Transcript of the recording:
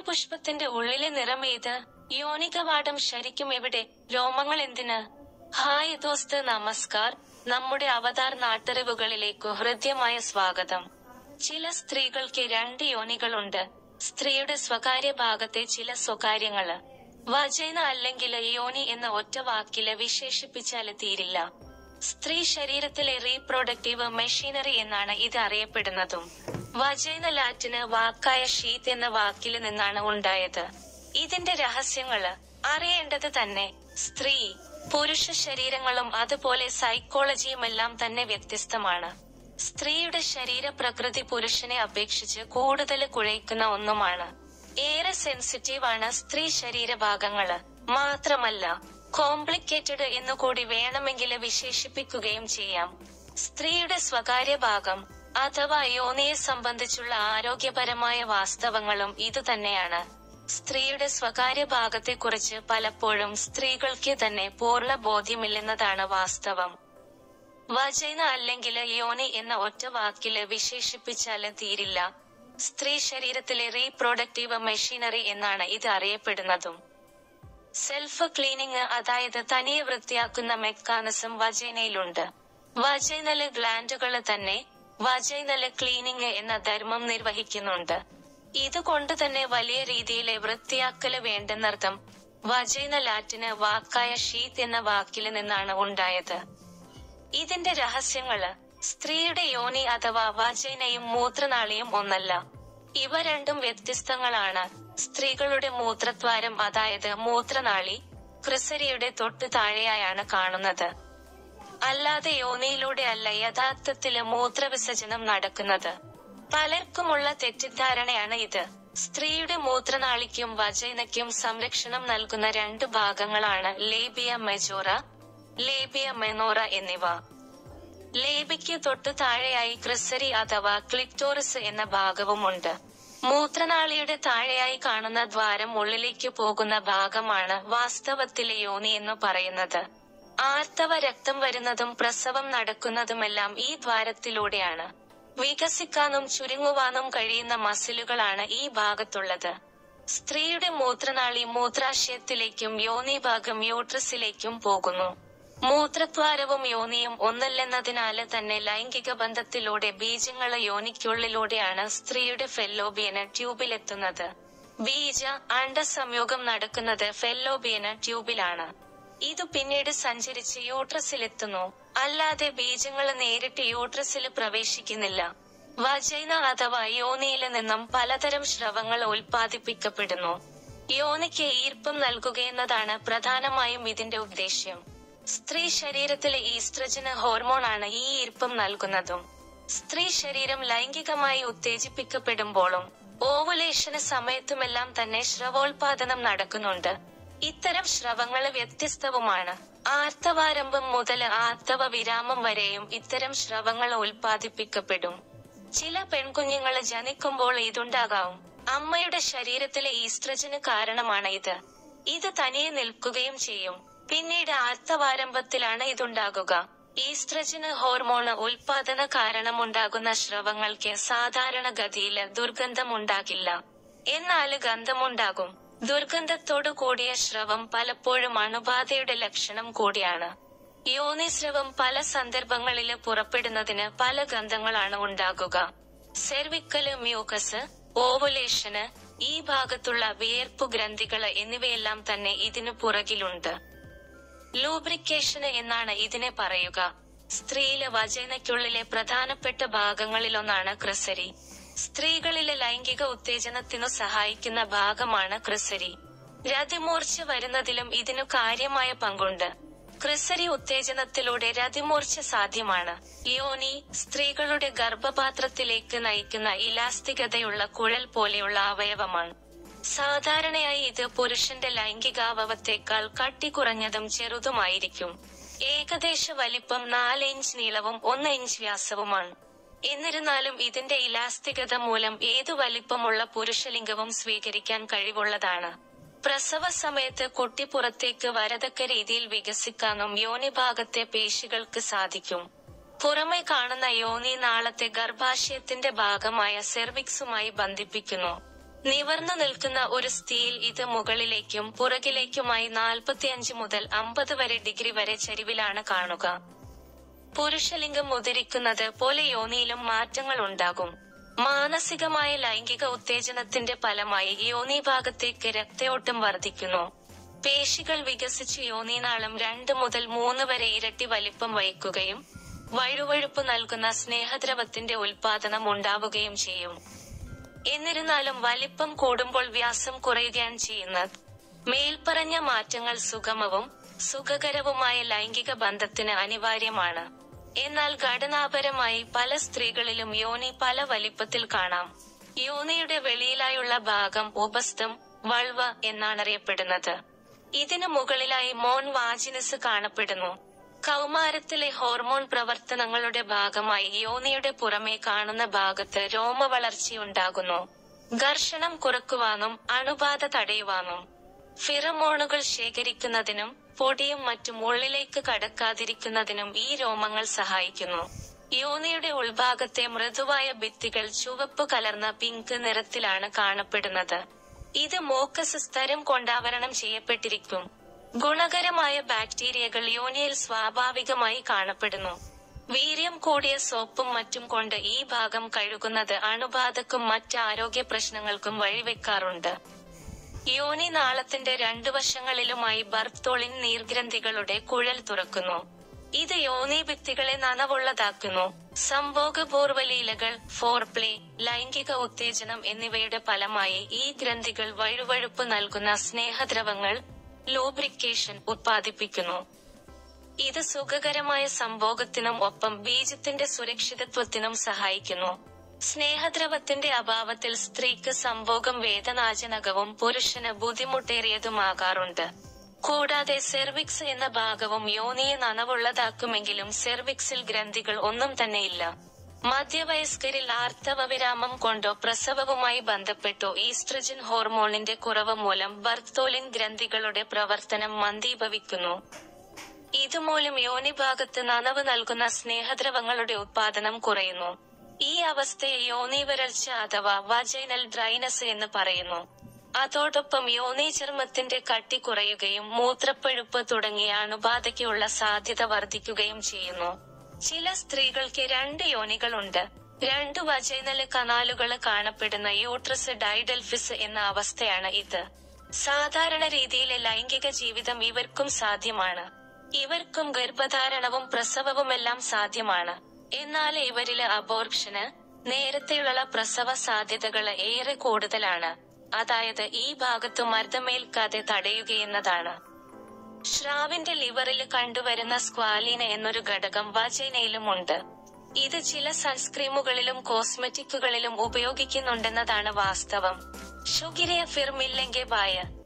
പുഷ്പത്തിന്റെ ഉള്ളിലെ നിറമേത് യോനികവാടം ശരിക്കും എവിടെ രോമങ്ങൾ എന്തിന് ഹായ് ദോസ്ത് നമസ്കാർ നമ്മുടെ അവതാർ നാട്ടറിവുകളിലേക്ക് ഹൃദ്യമായ സ്വാഗതം ചില സ്ത്രീകൾക്ക് രണ്ട് യോനികളുണ്ട് സ്ത്രീയുടെ സ്വകാര്യ ഭാഗത്തെ ചില സ്വകാര്യങ്ങള് വജൈന അല്ലെങ്കിൽ യോനി എന്ന ഒറ്റ വാക്കില് വിശേഷിപ്പിച്ചാല് തീരില്ല സ്ത്രീ ശരീരത്തിലെ റീപ്രൊഡക്റ്റീവ് മെഷീനറി എന്നാണ് ഇത് അറിയപ്പെടുന്നതും വജൈന ലാറ്റിന് വാക്കായ ഷീത്ത് എന്ന വാക്കിൽ നിന്നാണ് ഉണ്ടായത് ഇതിന്റെ രഹസ്യങ്ങള് അറിയേണ്ടത് തന്നെ സ്ത്രീ പുരുഷ ശരീരങ്ങളും അതുപോലെ സൈക്കോളജിയുമെല്ലാം തന്നെ വ്യത്യസ്തമാണ് സ്ത്രീയുടെ ശരീര പ്രകൃതി പുരുഷനെ അപേക്ഷിച്ച് കൂടുതൽ കുഴയ്ക്കുന്ന ഒന്നുമാണ് ഏറെ സെൻസിറ്റീവ് ആണ് സ്ത്രീ ശരീരഭാഗങ്ങള് മാത്രമല്ല കോംപ്ലിക്കേറ്റഡ് എന്നുകൂടി വേണമെങ്കിൽ വിശേഷിപ്പിക്കുകയും ചെയ്യാം സ്ത്രീയുടെ സ്വകാര്യ ഭാഗം അഥവാ യോനിയെ സംബന്ധിച്ചുള്ള ആരോഗ്യപരമായ വാസ്തവങ്ങളും ഇതുതന്നെയാണ് സ്ത്രീയുടെ സ്വകാര്യ ഭാഗത്തെക്കുറിച്ച് പലപ്പോഴും സ്ത്രീകൾക്ക് തന്നെ പൂർണ്ണ ബോധ്യമില്ലെന്നതാണ് വാസ്തവം വജൈന അല്ലെങ്കിൽ യോനി എന്ന ഒറ്റ വാക്കില് വിശേഷിപ്പിച്ചാല് തീരില്ല സ്ത്രീ ശരീരത്തിലെ റീപ്രൊഡക്റ്റീവ് മെഷീനറി എന്നാണ് ഇത് അറിയപ്പെടുന്നതും സെൽഫ് ക്ലീനിങ് അതായത് തനിയെ വൃത്തിയാക്കുന്ന മെക്കാനിസം വജൈനയിലുണ്ട് വജൈനല് ഗ്ലാൻഡുകള് തന്നെ വജൈനല് ക്ലീനിങ് എന്ന ധർമ്മം നിർവഹിക്കുന്നുണ്ട് ഇതുകൊണ്ട് തന്നെ വലിയ രീതിയിലെ വൃത്തിയാക്കല് വേണ്ടെന്നർത്ഥം വജൈന ലാറ്റിന് വാക്കായ ഷീത്ത് എന്ന വാക്കില് നിന്നാണ് ഉണ്ടായത് ഇതിന്റെ രഹസ്യങ്ങള് സ്ത്രീയുടെ യോനി അഥവാ വജൈനയും മൂത്രനാളിയും ഒന്നല്ല ഇവ രണ്ടും വ്യത്യസ്തങ്ങളാണ് സ്ത്രീകളുടെ മൂത്രദ്വാരം അതായത് മൂത്രനാളി ക്രിസരിയുടെ തൊട്ടു താഴെയായാണ് കാണുന്നത് അല്ലാതെ യോനിയിലൂടെ അല്ല യഥാർത്ഥത്തില് മൂത്രവിസർജനം നടക്കുന്നത് പലർക്കുമുള്ള തെറ്റിദ്ധാരണയാണ് ഇത് സ്ത്രീയുടെ മൂത്രനാളിക്കും വജൈനയ്ക്കും സംരക്ഷണം നൽകുന്ന രണ്ട് ഭാഗങ്ങളാണ് ലേബിയ മെജോറ ലേബിയ മെനോറ എന്നിവ ലേബിക്ക് തൊട്ടു താഴെയായി ക്രിസരി അഥവാ ക്ലിക്ടോറിസ് എന്ന ഭാഗവുമുണ്ട് മൂത്രനാളിയുടെ താഴെയായി കാണുന്ന ദ്വാരം ഉള്ളിലേക്ക് പോകുന്ന ഭാഗമാണ് വാസ്തവത്തിലെ യോനി എന്ന് പറയുന്നത് ആർത്തവ രക്തം വരുന്നതും പ്രസവം നടക്കുന്നതുമെല്ലാം ഈ ദ്വാരത്തിലൂടെയാണ് വികസിക്കാനും ചുരുങ്ങുവാനും കഴിയുന്ന മസിലുകളാണ് ഈ ഭാഗത്തുള്ളത് സ്ത്രീയുടെ മൂത്രനാളി മൂത്രാശയത്തിലേക്കും യോനി ഭാഗം യൂട്രസിലേക്കും പോകുന്നു മൂത്രദ്വാരവും യോനിയും ഒന്നല്ലെന്നതിനാല് തന്നെ ലൈംഗിക ബന്ധത്തിലൂടെ ബീജങ്ങള് യോനിക്കുള്ളിലൂടെയാണ് സ്ത്രീയുടെ ഫെല്ലോബിയന് ട്യൂബിലെത്തുന്നത് ബീജ അണ്ടസംയോഗം നടക്കുന്നത് ഫെല്ലോബിയന് ട്യൂബിലാണ് ഇത് പിന്നീട് സഞ്ചരിച്ച് യൂട്രസിലെത്തുന്നു അല്ലാതെ ബീജങ്ങള് നേരിട്ട് യൂട്രസിൽ പ്രവേശിക്കുന്നില്ല വജൈന അഥവാ യോനിയില് നിന്നും പലതരം സ്രവങ്ങൾ ഉൽപ്പാദിപ്പിക്കപ്പെടുന്നു യോനിക്ക് ഈർപ്പം നൽകുകയെന്നതാണ് പ്രധാനമായും ഇതിന്റെ ഉദ്ദേശ്യം സ്ത്രീ ശരീരത്തിലെ ഈസ്ട്രജന് ഹോർമോണാണ് ഈ ഈർപ്പം നൽകുന്നതും സ്ത്രീ ശരീരം ലൈംഗികമായി ഉത്തേജിപ്പിക്കപ്പെടുമ്പോഴും ഓവുലേഷന് സമയത്തുമെല്ലാം തന്നെ സ്രവോൽപാദനം നടക്കുന്നുണ്ട് ഇത്തരം സ്രവങ്ങള് വ്യത്യസ്തവുമാണ് ആർത്തവാരംഭം മുതൽ ആർത്തവ വിരാമം വരെയും ഇത്തരം സ്രവങ്ങൾ ഉൽപ്പാദിപ്പിക്കപ്പെടും ചില പെൺകുഞ്ഞുങ്ങള് ജനിക്കുമ്പോൾ ഇതുണ്ടാകാവും അമ്മയുടെ ശരീരത്തിലെ ഈസ്ട്രജന് കാരണമാണ് ഇത് ഇത് തനിയെ നിൽക്കുകയും ചെയ്യും പിന്നീട് ആർത്തവാരംഭത്തിലാണ് ഇതുണ്ടാകുക ഈസ്ട്രജന് ഹോർമോണ് ഉൽപാദന കാരണമുണ്ടാകുന്ന സ്രവങ്ങൾക്ക് സാധാരണഗതിയില് ദുർഗന്ധമുണ്ടാകില്ല എന്നാല് ഗന്ധമുണ്ടാകും ദുർഗന്ധത്തോടു കൂടിയ സ്രവം പലപ്പോഴും അണുബാധയുടെ ലക്ഷണം കൂടിയാണ് യോനിസ്രവം പല സന്ദർഭങ്ങളില് പുറപ്പെടുന്നതിന് പല ഗന്ധങ്ങളാണ് ഉണ്ടാകുക സെർവിക്കല് മ്യൂക്കസ് ഓവുലേഷന് ഈ ഭാഗത്തുള്ള വിയർപ്പു ഗ്രന്ഥികള് എന്നിവയെല്ലാം തന്നെ ഇതിനു പുറകിലുണ്ട് ലൂബ്രിക്കേഷന് എന്നാണ് ഇതിനെ പറയുക സ്ത്രീയിലെ വജൈനയ്ക്കുള്ളിലെ പ്രധാനപ്പെട്ട ഭാഗങ്ങളിലൊന്നാണ് ക്രിസരി സ്ത്രീകളിലെ ലൈംഗിക ഉത്തേജനത്തിനു സഹായിക്കുന്ന ഭാഗമാണ് ക്രിസരി രതിമൂർച്ച വരുന്നതിലും ഇതിനു കാര്യമായ പങ്കുണ്ട് ക്രിസരി ഉത്തേജനത്തിലൂടെ രതിമൂർച്ച സാധ്യമാണ് യോനി സ്ത്രീകളുടെ ഗർഭപാത്രത്തിലേക്ക് നയിക്കുന്ന ഇലാസ്തികതയുള്ള കുഴൽ പോലെയുള്ള അവയവമാണ് സാധാരണയായി ഇത് പുരുഷന്റെ ലൈംഗികാവയവത്തേക്കാൾ കട്ടി കുറഞ്ഞതും ചെറുതുമായിരിക്കും ഏകദേശ വലിപ്പം നാല് ഇഞ്ച് നീളവും ഒന്ന് ഇഞ്ച് വ്യാസവുമാണ് എന്നിരുന്നാലും ഇതിന്റെ ഇലാസ്തികത മൂലം ഏതു വലിപ്പമുള്ള പുരുഷലിംഗവും സ്വീകരിക്കാൻ കഴിവുള്ളതാണ് പ്രസവ സമയത്ത് കുട്ടി പുറത്തേക്ക് വരതക്ക രീതിയിൽ വികസിക്കാനും യോനിഭാഗത്തെ പേശികൾക്ക് സാധിക്കും പുറമെ കാണുന്ന യോനി നാളത്തെ ഗർഭാശയത്തിന്റെ ഭാഗമായ സെർവിക്സുമായി ബന്ധിപ്പിക്കുന്നു നിവർന്നു നിൽക്കുന്ന ഒരു സ്ഥിതിയിൽ ഇത് മുകളിലേക്കും പുറകിലേക്കുമായി 45 മുതൽ 50 വരെ ഡിഗ്രി വരെ ചരിവിലാണ് കാണുക പുരുഷലിംഗം ഉദരിക്കുന്നത് പോലെ യോനിയിലും മാറ്റങ്ങൾ ഉണ്ടാകും മാനസികമായ ലൈംഗിക ഉത്തേജനത്തിന്റെ ഫലമായി യോനി ഭാഗത്തേക്ക് രക്തയോട്ടം വർദ്ധിക്കുന്നു പേശികൾ വികസിച്ച് യോനിനാളം രണ്ട് മുതൽ മൂന്ന് വരെ ഇരട്ടി വലിപ്പം വഹിക്കുകയും വഴുവഴുപ്പ് നൽകുന്ന സ്നേഹദ്രവത്തിന്റെ ഉൽപാദനം ഉണ്ടാവുകയും ചെയ്യും എന്നിരുന്നാലും വലിപ്പം കൂടുമ്പോൾ വ്യാസം കുറയുകയാണ് ചെയ്യുന്നത് മേൽപ്പറഞ്ഞ മാറ്റങ്ങൾ സുഗമവും സുഖകരവുമായ ലൈംഗിക ബന്ധത്തിന് അനിവാര്യമാണ് എന്നാൽ ഘടനാപരമായി പല സ്ത്രീകളിലും യോനി പല വലിപ്പത്തിൽ കാണാം യോനിയുടെ വെളിയിലായുള്ള ഭാഗം ഉപസ്ഥം വൾവ എന്നാണറിയപ്പെടുന്നത് ഇതിനു മുകളിലായി മോൺ വാജിനസ് കാണപ്പെടുന്നു കൗമാരത്തിലെ ഹോർമോൺ പ്രവർത്തനങ്ങളുടെ ഭാഗമായി യോനിയുടെ പുറമേ കാണുന്ന ഭാഗത്ത് രോമവളർച്ചയുണ്ടാകുന്നു ഘർഷണം കുറക്കുവാനും അണുബാധ തടയുവാനും ഫിറമോണുകൾ ശേഖരിക്കുന്നതിനും പൊടിയും മറ്റും ഉള്ളിലേക്ക് കടക്കാതിരിക്കുന്നതിനും ഈ രോമങ്ങൾ സഹായിക്കുന്നു യോനിയുടെ ഉൾഭാഗത്തെ മൃദുവായ ഭിത്തികൾ ചുവപ്പ് കലർന്ന പിങ്ക് നിറത്തിലാണ് കാണപ്പെടുന്നത് ഇത് മോക്കസ് സ്തരം കൊണ്ടാവരണം ചെയ്യപ്പെട്ടിരിക്കും ഗുണകരമായ ബാക്ടീരിയകൾ യോനിയിൽ സ്വാഭാവികമായി കാണപ്പെടുന്നു വീര്യം കൂടിയ സോപ്പും മറ്റും കൊണ്ട് ഈ ഭാഗം കഴുകുന്നത് അണുബാധക്കും മറ്റ് ആരോഗ്യ പ്രശ്നങ്ങൾക്കും വഴിവെക്കാറുണ്ട് യോനി നാളത്തിന്റെ രണ്ടു വശങ്ങളിലുമായി ബർത്തോളിൻ നീർഗ്രന്ഥികളുടെ കുഴൽ തുറക്കുന്നു ഇത് യോനി ഭിത്തികളെ നനവുള്ളതാക്കുന്നു സംഭോഗപൂർവ്വലീലകൾ ഫോർപ്ലേ ലൈംഗിക ഉത്തേജനം എന്നിവയുടെ ഫലമായി ഈ ഗ്രന്ഥികൾ വഴുവഴുപ്പ് നൽകുന്ന സ്നേഹദ്രവങ്ങൾ ലൂബ്രിക്കേഷൻ ഉത്പാദിപ്പിക്കുന്നു ഇത് സുഖകരമായ സംഭോഗത്തിനും ഒപ്പം ബീജത്തിന്റെ സുരക്ഷിതത്വത്തിനും സഹായിക്കുന്നു സ്നേഹദ്രവത്തിന്റെ അഭാവത്തിൽ സ്ത്രീക്ക് സംഭോഗം വേദനാജനകവും പുരുഷന് ബുദ്ധിമുട്ടേറിയതുമാകാറുണ്ട് കൂടാതെ സെർവിക്സ് എന്ന ഭാഗവും യോനിയെ നനവുള്ളതാക്കുമെങ്കിലും സെർവിക്സിൽ ഗ്രന്ഥികൾ ഒന്നും തന്നെയില്ല മധ്യവയസ്കരിൽ ആർത്തവവിരാമം കൊണ്ടോ പ്രസവവുമായി ബന്ധപ്പെട്ടോ ഈസ്ട്രജൻ ഹോർമോണിന്റെ കുറവ് മൂലം ബർത്തോലിൻ ഗ്രന്ഥികളുടെ പ്രവർത്തനം മന്ദീഭവിക്കുന്നു ഇതുമൂലം യോനിഭാഗത്ത് നനവ് നൽകുന്ന സ്നേഹദ്രവങ്ങളുടെ ഉത്പാദനം കുറയുന്നു ഈ അവസ്ഥയെ യോനി വരൾച്ച അഥവാ വജൈനൽ ഡ്രൈനസ് എന്ന് പറയുന്നു അതോടൊപ്പം യോനി ചർമ്മത്തിന്റെ കട്ടി കുറയുകയും മൂത്രപ്പഴുപ്പ് തുടങ്ങിയ അണുബാധയ്ക്കുള്ള സാധ്യത വർദ്ധിക്കുകയും ചെയ്യുന്നു ചില സ്ത്രീകൾക്ക് രണ്ട് യോനികളുണ്ട് രണ്ട് വജൈനല് കനാലുകൾ കാണപ്പെടുന്ന യൂട്രസ് ഡൈഡൽഫിസ് എന്ന അവസ്ഥയാണ് ഇത് സാധാരണ രീതിയിലെ ലൈംഗിക ജീവിതം ഇവർക്കും സാധ്യമാണ് ഇവർക്കും ഗർഭധാരണവും പ്രസവവുമെല്ലാം സാധ്യമാണ് എന്നാൽ ഇവരില് അബോർഷന് നേരത്തെയുള്ള പ്രസവ സാധ്യതകൾ ഏറെ കൂടുതലാണ് അതായത് ഈ ഭാഗത്തു മർദ്ദമേൽക്കാതെ തടയുകയെന്നതാണ് ശ്രാവിന്റെ ലിവറിൽ കണ്ടുവരുന്ന സ്ക്വാലീന എന്നൊരു ഘടകം വജൈനയിലുമുണ്ട് ഇത് ചില സൺസ്ക്രീമുകളിലും കോസ്മെറ്റിക്കുകളിലും ഉപയോഗിക്കുന്നുണ്ടെന്നതാണ് വാസ്തവം ഷുഗിരിയ ഫിർമില്ലെങ്കിൽ ബായ